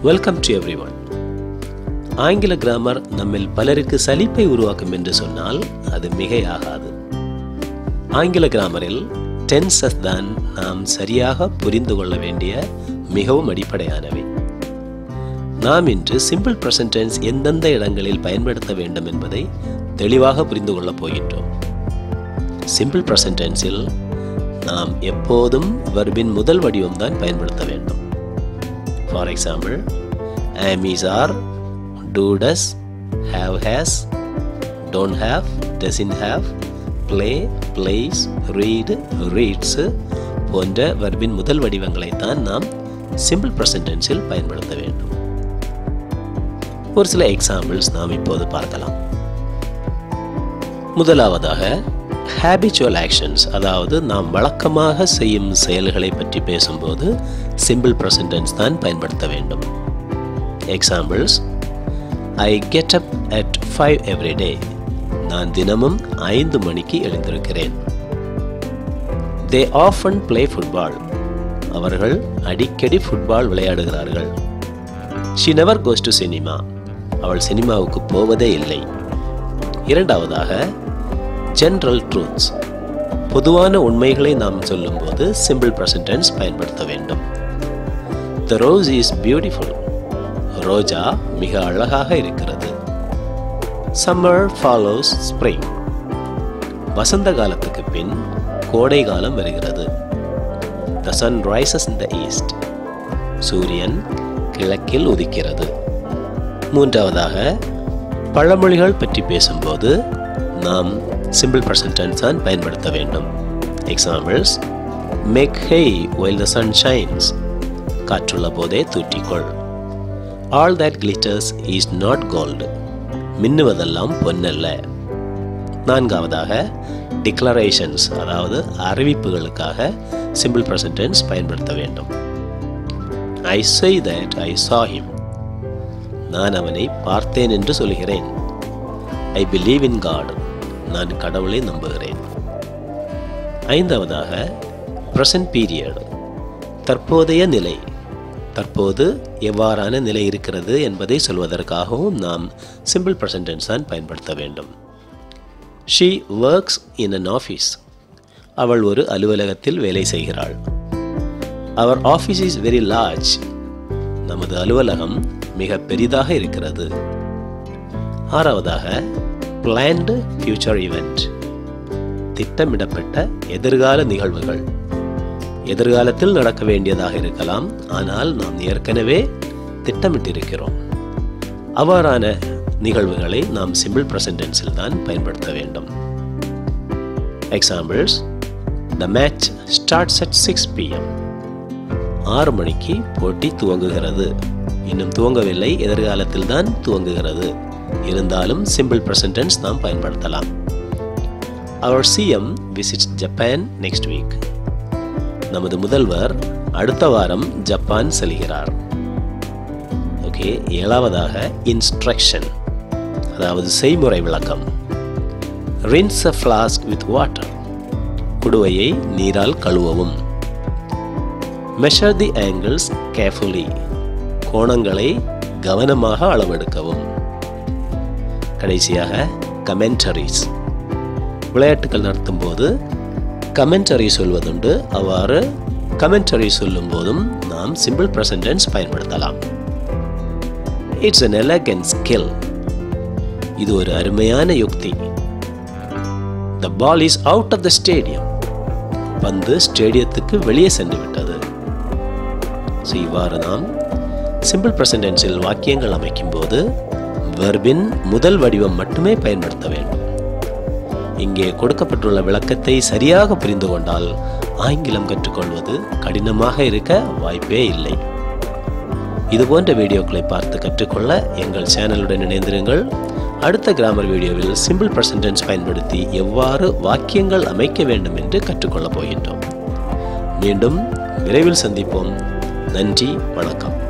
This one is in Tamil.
வெல்கம் டு எவ்ரி ஒன் ஆங்கில கிராமர் நம்மில் பலருக்கு சலிப்பை உருவாக்கும் என்று சொன்னால் அது மிகையாகாது ஆங்கில கிராமரில் டென்சஸ் தான் நாம் சரியாக புரிந்து கொள்ள வேண்டிய மிகவும் அடிப்படையானவை நாம் இன்று சிம்பிள் ப்ரெசன்ட் டென்ஸ் எந்தெந்த இடங்களில் பயன்படுத்த வேண்டும் என்பதை தெளிவாக புரிந்து கொள்ளப் போகின்றோம் சிம்பிள் ப்ரெசன்ட் டென்ஸில் நாம் எப்போதும் வர்பின் முதல் வடிவம் தான் பயன்படுத்த வேண்டும் for example am is are do does have has don't have doesn't have play plays read reads போன்ற வர்பின் முதல் வடிவங்களைத்தான் நாம் சிம்பிள் ப்ரெசன்ட் டென்ஸில் பயன்படுத்த வேண்டும் ஒரு சில எக்ஸாம்பிள்ஸ் நாம் இப்போது பார்க்கலாம் முதலாவதாக ஹேபிச்சுவல் ஆக்ஷன்ஸ் அதாவது நாம் வழக்கமாக செய்யும் செயல்களை பற்றி பேசும்போது சிம்பிள் ப்ரெசன்ட் டென்ஸ் தான் பயன்படுத்த வேண்டும் examples I get up at five every day நான் தினமும் ஐந்து மணிக்கு எழுந்திருக்கிறேன் தே ஆஃபன் பிளே ஃபுட்பால் அவர்கள் அடிக்கடி ஃபுட்பால் விளையாடுகிறார்கள் she never goes to cinema அவள் சினிமாவுக்கு போவதே இல்லை இரண்டாவதாக ஜென்ரல் ட்ரூத்ஸ் பொதுவான உண்மைகளை நாம் சொல்லும்போது சிம்பிள் ப்ரெசன்டென்ஸ் பயன்படுத்த வேண்டும் த ரோஸ் இஸ் பியூட்டிஃபுல் ரோஜா மிக அழகாக இருக்கிறது சம்மர் ஃபாலோஸ் ஸ்ப்ரிங் வசந்த காலத்துக்கு பின் கோடை காலம் வருகிறது the sun rises in the east சூரியன் கிழக்கில் உதிக்கிறது மூன்றாவதாக பழமொழிகள் பற்றி பேசும்போது நாம் சிம்பிள் ப்ரெசன்ட் டென்ஸ் தான் பயன்படுத்த வேண்டும் examples make hay while the sun shines காற்றுள்ள போதே தூற்றிக்கொள் all that glitters is not gold மின்னுவதெல்லாம் பொன்னல்ல நான்காவதாக டிக்ளரேஷன்ஸ் அதாவது அறிவிப்புகளுக்காக சிம்பிள் ப்ரெசன்ட் டென்ஸ் பயன்படுத்த வேண்டும் ஐ say that I saw him நான் அவனை பார்த்தேன் என்று சொல்கிறேன் ஐ பிலீவ் இன் காட் நான் கடவுளை நம்புகிறேன் ஐந்தாவதாக ப்ரெசன்ட் பீரியட் தற்போதைய நிலை தற்போது எவ்வாறான நிலை இருக்கிறது என்பதை சொல்வதற்காகவும் நாம் சிம்பிள் ப்ரெசன்டென்ஸ் தான் பயன்படுத்த வேண்டும் she works in an office அவள் ஒரு அலுவலகத்தில் வேலை செய்கிறாள் our office is very large நமது அலுவலகம் மிக பெரிதாக இருக்கிறது ஆறாவதாக பிளான்டு ஃபியூச்சர் ஈவெண்ட் திட்டமிடப்பட்ட எதிர்கால நிகழ்வுகள் எதிர்காலத்தில் நடக்க வேண்டியதாக இருக்கலாம் ஆனால் நாம் ஏற்கனவே திட்டமிட்டிருக்கிறோம் அவ்வாறான நிகழ்வுகளை நாம் சிம்பிள் ப்ரெசன்டென்ஸில் தான் பயன்படுத்த வேண்டும் examples the match starts at six PM ஆறு மணிக்கு போட்டி துவங்குகிறது இன்னும் துவங்கவில்லை எதிர்காலத்தில் தான் துவங்குகிறது இருந்தாலும் சிம்பிள் ப்ரெசன்டென்ஸ் நாம் பயன்படுத்தலாம் our CM visits Japan next week நமது முதல்வர் அடுத்த வாரம் ஜப்பான் செல்கிறார் ஓகே ஏழாவதாக இன்ஸ்ட்ரக்ஷன் அதாவது செய்முறை விளக்கம் rinse a flask with water குடுவையை நீரால் கழுவவும் மெஷர் தி ஆங்கிள்ஸ் கேர்ஃபுல்லி கோணங்களை கவனமாக அளவெடுக்கவும் கடைசியாக கமெண்டரிஸ் விளையாட்டுகள் நடத்தும் போது கமெண்டரி சொல்வதுண்டு அவ்வாறு கமெண்டரி சொல்லும் போதும் நாம் சிம்பிள் ப்ரெசன்டென்ஸ் பயன்படுத்தலாம் இட்ஸ் அன் எலகன் ஸ்கில் இது ஒரு அருமையான யுக்தி the ball is out of the stadium பந்து ஸ்டேடியத்துக்கு வெளியே சென்று விட்டது ஸோ இவ்வாறு நாம் சிம்பிள் ப்ரெசன்டென்ஸில் வாக்கியங்கள் அமைக்கும் போது வெர்பின் முதல் வடிவம் மட்டுமே பயன்படுத்த வேண்டும் இங்கே கொடுக்கப்பட்டுள்ள விளக்கத்தை சரியாக புரிந்து கொண்டால் ஆங்கிலம் கற்றுக்கொள்வது கடினமாக இருக்க வாய்ப்பே இல்லை இதுபோன்ற வீடியோக்களை பார்த்து கற்றுக்கொள்ள எங்கள் சேனலுடன் இணைந்திருங்கள் அடுத்த கிராமர் வீடியோவில் சிம்பிள் ப்ரெசன்டென்ஸ் பயன்படுத்தி எவ்வாறு வாக்கியங்கள் அமைக்க வேண்டும் என்று கற்றுக்கொள்ளப் போகின்றோம் மீண்டும் விரைவில் சந்திப்போம் நன்றி வணக்கம்